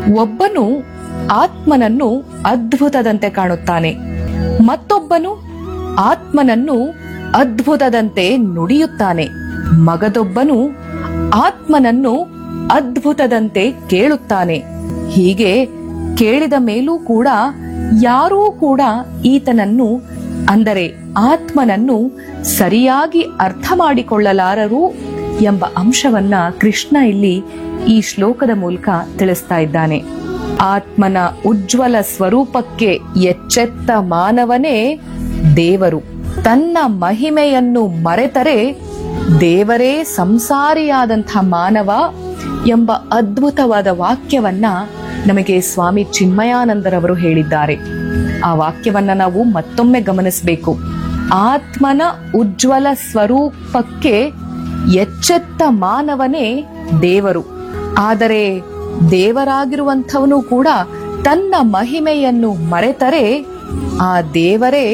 ಒಬ್ಬನು ಆತ್ಮನನ್ನು ಅದ್ಭುತದಂತೆ ಕಾಣುತ್ತಾನೆ ಮತ್ತೊಬ್ಬನು ಆತ್ಮನನ್ನು ಅದ್ಭುತದಂತೆ ನುಡಿಯುತ್ತಾನೆ ಮಗದೊಬ್ಬನು ಆತ್ಮನನ್ನು ಅದ್ಭುತದಂತೆ ಕೇಳುತ್ತಾನೆ ಹೀಗೆ ಕೇಳಿದ ಮೇಲೂ ಕೂಡ ಯಾರೂ ಕೂಡ ಈತನನ್ನು ಅಂದರೆ ಆತ್ಮನನ್ನು ಸರಿಯಾಗಿ ಅರ್ಥ ಮಾಡಿಕೊಳ್ಳಲಾರರು ಎಂಬ ಅಂಶವನ್ನ ಕೃಷ್ಣ ಇಲ್ಲಿ ಈ ಶ್ಲೋಕದ ಮೂಲಕ ತಿಳಿಸ್ತಾ ಇದ್ದಾನೆ ಆತ್ಮನ ಉಜ್ವಲ ಸ್ವರೂಪಕ್ಕೆ ಎಚ್ಚೆತ್ತ ಮಾನವನೇ ದೇವರು ತನ್ನ ಮಹಿಮೆಯನ್ನು ಮರೆತರೆ ದೇವರೇ ಸಂಸಾರಿಯಾದಂಥ ಮಾನವ ಎಂಬ ಅದ್ಭುತವಾದ ವಾಕ್ಯವನ್ನ ನಮಗೆ ಸ್ವಾಮಿ ಚಿನ್ಮಯಾನಂದರವರು ಹೇಳಿದ್ದಾರೆ ಆ ವಾಕ್ಯವನ್ನ ನಾವು ಮತ್ತೊಮ್ಮೆ ಗಮನಿಸಬೇಕು ಆತ್ಮನ ಉಜ್ವಲ ಸ್ವರೂಪಕ್ಕೆ ಎಚ್ಚೆತ್ತ ಮಾನವನೇ ದೇವರು ಆದರೆ ದೇವರಾಗಿರುವಂಥವನು ಕೂಡ ತನ್ನ ಮಹಿಮೆಯನ್ನು ಮರೆತರೆ ಆ ದೇವರೇ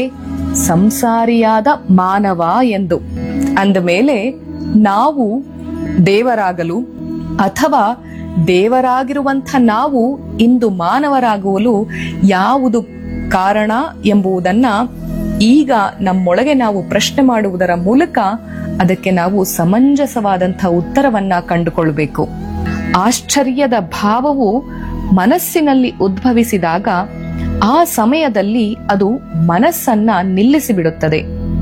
ಸಂಸಾರಿಯಾದ ಮಾನವ ಎಂದು ಅಂದಮೇಲೆ ನಾವು ದೇವರಾಗಲು ಅಥವಾ ದೇವರಾಗಿರುವಂಥ ನಾವು ಇಂದು ಮಾನವರಾಗುವಲು ಯಾವುದು ಕಾರಣ ಎಂಬುದನ್ನ ಈಗ ನಮ್ಮೊಳಗೆ ನಾವು ಪ್ರಶ್ನೆ ಮಾಡುವುದರ ಮೂಲಕ ಅದಕ್ಕೆ ನಾವು ಸಮಂಜಸವಾದಂಥ ಉತ್ತರವನ್ನ ಕಂಡುಕೊಳ್ಳಬೇಕು ಆಶ್ಚರ್ಯದ ಭಾವವು ಮನಸ್ಸಿನಲ್ಲಿ ಉದ್ಭವಿಸಿದಾಗ ಆ ಸಮಯದಲ್ಲಿ ಅದು ಮನಸ್ಸನ್ನ ನಿಲ್ಲಿಸಿಬಿಡುತ್ತದೆ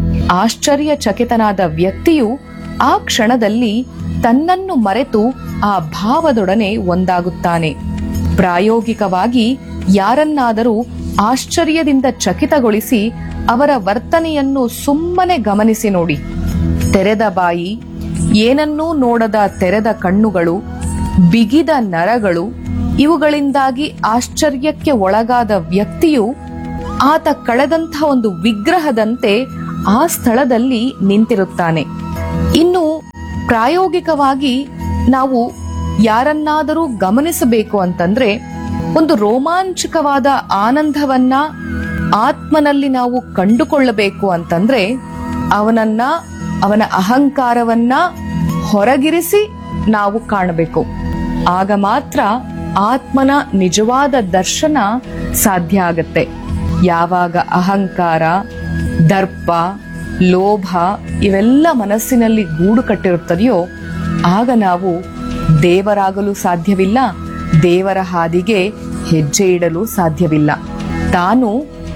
ಆಶ್ಚರ್ಯಚಕಿತನಾದ ವ್ಯಕ್ತಿಯು ಆ ಕ್ಷಣದಲ್ಲಿ ತನ್ನನ್ನು ಮರೆತು ಆ ಭಾವದೊಡನೆ ಒಂದಾಗುತ್ತಾನೆ ಪ್ರಾಯೋಗಿಕವಾಗಿ ಯಾರನ್ನಾದರೂ ಆಶ್ಚರ್ಯದಿಂದ ಚಕಿತಗೊಳಿಸಿ ಅವರ ವರ್ತನೆಯನ್ನು ಸುಮ್ಮನೆ ಗಮನಿಸಿ ನೋಡಿ ತೆರೆದ ಬಾಯಿ ಏನನ್ನೂ ನೋಡದ ತೆರೆದ ಕಣ್ಣುಗಳು ಬಿಗಿದ ನರಗಳು ಇವುಗಳಿಂದಾಗಿ ಆಶ್ಚರ್ಯಕ್ಕೆ ಒಳಗಾದ ವ್ಯಕ್ತಿಯು ಆತ ಕಳೆದಂಥ ಒಂದು ವಿಗ್ರಹದಂತೆ ಆ ಸ್ಥಳದಲ್ಲಿ ನಿಂತಿರುತ್ತಾನೆ ಇನ್ನು ಪ್ರಾಯೋಗಿಕವಾಗಿ ನಾವು ಯಾರನ್ನಾದರೂ ಗಮನಿಸಬೇಕು ಅಂತಂದ್ರೆ ಒಂದು ರೋಮಾಂಚಕವಾದ ಆನಂದವನ್ನ ಆತ್ಮನಲ್ಲಿ ನಾವು ಕಂಡುಕೊಳ್ಳಬೇಕು ಅಂತಂದ್ರೆ ಅವನನ್ನ ಅವನ ಅಹಂಕಾರವನ್ನ ಹೊರಗಿರಿಸಿ ನಾವು ಕಾಣಬೇಕು ಆಗ ಮಾತ್ರ ಆತ್ಮನ ನಿಜವಾದ ದರ್ಶನ ಸಾಧ್ಯ ಆಗತ್ತೆ ಯಾವಾಗ ಅಹಂಕಾರ ದರ್ಪ ಲೋಭ ಇವೆಲ್ಲ ಮನಸ್ಸಿನಲ್ಲಿ ಗೂಡು ಕಟ್ಟಿರುತ್ತದೆಯೋ ಆಗ ನಾವು ದೇವರಾಗಲು ಸಾಧ್ಯವಿಲ್ಲ ದೇವರ ಹಾದಿಗೆ ಹೆಜ್ಜೆ ಇಡಲು ಸಾಧ್ಯವಿಲ್ಲ ತಾನು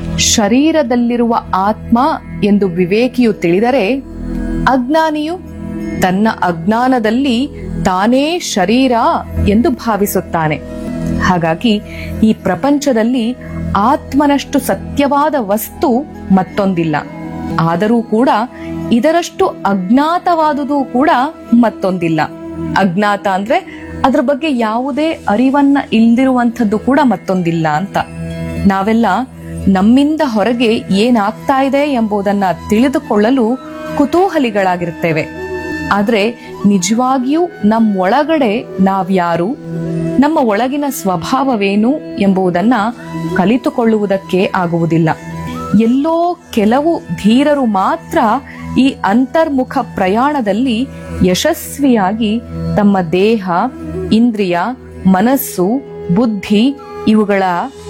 ಶರೀರದಲ್ಲಿರುವ ಆತ್ಮ ಎಂದು ವಿವೇಕಿಯು ತಿಳಿದರೆ ಅಜ್ಞಾನಿಯು ತನ್ನ ಅಜ್ಞಾನದಲ್ಲಿ ತಾನೇ ಶರೀರ ಎಂದು ಭಾವಿಸುತ್ತಾನೆ ಹಾಗಾಗಿ ಈ ಪ್ರಪಂಚದಲ್ಲಿ ಆತ್ಮನಷ್ಟು ಸತ್ಯವಾದ ವಸ್ತು ಮತ್ತೊಂದಿಲ್ಲ ಆದರೂ ಕೂಡ ಇದರಷ್ಟು ಅಜ್ಞಾತವಾದುದು ಕೂಡ ಮತ್ತೊಂದಿಲ್ಲ ಅಜ್ಞಾತ ಅಂದ್ರೆ ಅದ್ರ ಬಗ್ಗೆ ಯಾವುದೇ ಅರಿವನ್ನ ಇಲ್ದಿರುವಂಥದ್ದು ಕೂಡ ಮತ್ತೊಂದಿಲ್ಲ ಅಂತ ನಾವೆಲ್ಲ ನಮ್ಮಿಂದ ಹೊರಗೆ ಏನಾಗ್ತಾ ಇದೆ ಎಂಬುದನ್ನ ತಿಳಿದುಕೊಳ್ಳಲು ಕುತೂಹಲಿಗಳಾಗಿರ್ತೇವೆ ಆದ್ರೆ ನಿಜವಾಗಿಯೂ ನಮ್ಮೊಳಗಡೆ ನಾವ್ಯಾರು ನಮ್ಮ ಒಳಗಿನ ಸ್ವಭಾವವೇನು ಎಂಬುದನ್ನ ಕಲಿತುಕೊಳ್ಳುವುದಕ್ಕೆ ಆಗುವುದಿಲ್ಲ ಎಲ್ಲೋ ಕೆಲವು ಧೀರರು ಮಾತ್ರ ಈ ಅಂತರ್ಮುಖ ಪ್ರಯಾಣದಲ್ಲಿ ಯಶಸ್ವಿಯಾಗಿ ತಮ್ಮ ದೇಹ ಇಂದ್ರಿಯ ಮನಸ್ಸು ಬುದ್ಧಿ ಇವುಗಳ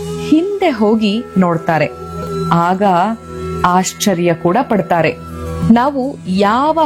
ಹಿಂದೆ ಹೋಗಿ ನೋಡ್ತಾರೆ ಆಗ ಆಶ್ಚರ್ಯ ಕೂಡ ಪಡ್ತಾರೆ ನಾವು ಯಾವ